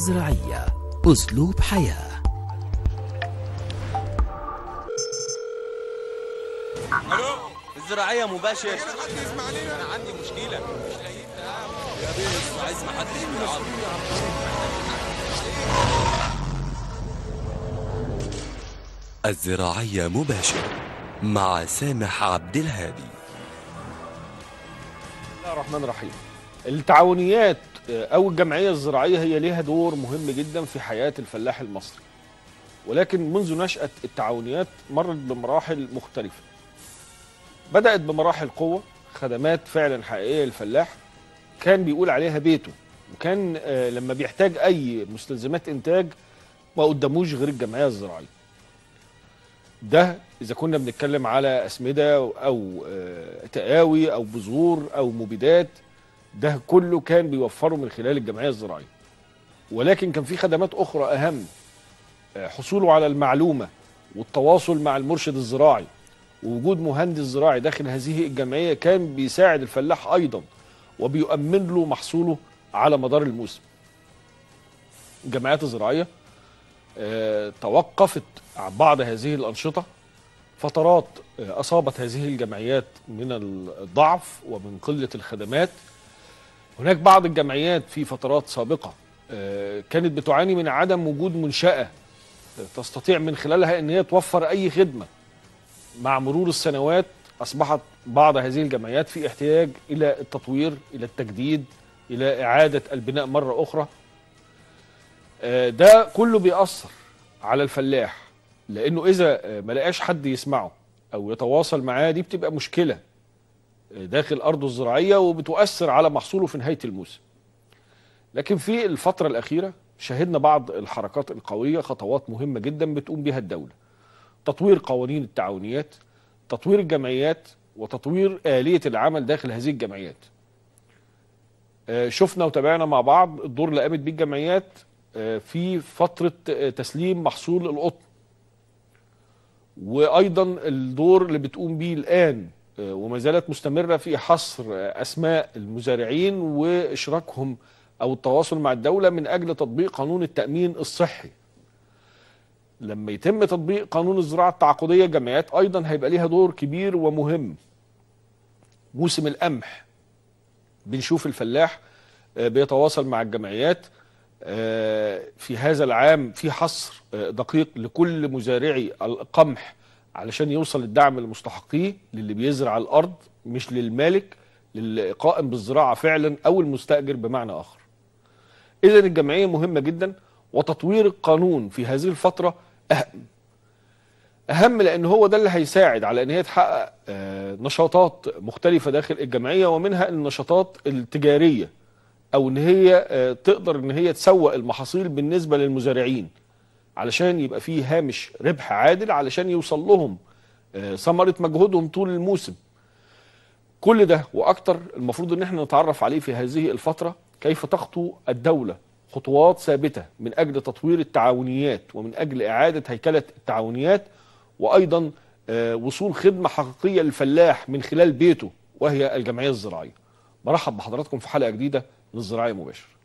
الزراعية أسلوب حياة الو الزراعيه مباشر انا عندي مشكله مش لاقي يا بيه عايز ما حدش الزراعية مباشر مع سامح عبد الهادي بسم الله الرحمن الرحيم التعاونيات آه، او الجمعيه الزراعيه هي ليها دور مهم جدا في حياه الفلاح المصري ولكن منذ نشاه التعاونيات مرت بمراحل مختلفه بدات بمراحل قوه خدمات فعلا حقيقيه للفلاح كان بيقول عليها بيته وكان آه، لما بيحتاج اي مستلزمات انتاج ما قداموش غير الجمعيه الزراعيه ده اذا كنا بنتكلم على اسمده او آه، تقاوي او بذور او مبيدات ده كله كان بيوفره من خلال الجمعيه الزراعيه ولكن كان في خدمات اخرى اهم آه، حصوله على المعلومه والتواصل مع المرشد الزراعي ووجود مهندس زراعي داخل هذه الجمعيه كان بيساعد الفلاح ايضا وبيؤمن له محصوله على مدار الموسم الجمعيات الزراعيه آه، توقفت عن بعض هذه الأنشطة فترات آه، أصابت هذه الجمعيات من الضعف ومن قلة الخدمات هناك بعض الجمعيات في فترات سابقة آه، كانت بتعاني من عدم وجود منشأة آه، تستطيع من خلالها أن هي توفر أي خدمة مع مرور السنوات أصبحت بعض هذه الجمعيات في احتياج إلى التطوير إلى التجديد إلى إعادة البناء مرة أخرى آه، ده كله بيأثر على الفلاح لانه اذا آه، ما لقاش حد يسمعه او يتواصل معاه دي بتبقى مشكله آه، داخل ارضه الزراعيه وبتؤثر على محصوله في نهايه الموسم. لكن في الفتره الاخيره شهدنا بعض الحركات القويه خطوات مهمه جدا بتقوم بها الدوله. تطوير قوانين التعاونيات، تطوير الجمعيات وتطوير اليه العمل داخل هذه الجمعيات. آه، شفنا وتابعنا مع بعض الدور اللي قامت بيه الجمعيات آه، في فتره آه، تسليم محصول القطن وايضا الدور اللي بتقوم بيه الان آه، وما زالت مستمره في حصر آه، اسماء المزارعين واشراكهم او التواصل مع الدوله من اجل تطبيق قانون التامين الصحي لما يتم تطبيق قانون الزراعه التعاقديه الجمعيات ايضا هيبقى ليها دور كبير ومهم موسم القمح بنشوف الفلاح آه، بيتواصل مع الجمعيات آه، في هذا العام في حصر آه، دقيق لكل مزارعي القمح علشان يوصل الدعم المستحقيه للي بيزرع الارض مش للمالك للقائم بالزراعه فعلا او المستاجر بمعنى اخر. اذا الجمعيه مهمه جدا وتطوير القانون في هذه الفتره اهم. اهم لان هو ده اللي هيساعد على ان هي تحقق آه، نشاطات مختلفه داخل الجمعيه ومنها النشاطات التجاريه او ان هي آه، تقدر ان هي تسوق المحاصيل بالنسبه للمزارعين علشان يبقى فيه هامش ربح عادل علشان يوصل لهم آه، ثمره مجهودهم طول الموسم كل ده واكتر المفروض ان احنا نتعرف عليه في هذه الفتره كيف تخطو الدوله خطوات ثابته من اجل تطوير التعاونيات ومن اجل اعاده هيكله التعاونيات وايضا آه، وصول خدمه حقيقيه للفلاح من خلال بيته وهي الجمعيه الزراعيه برحب بحضراتكم في حلقه جديده من الزراعيه مباشر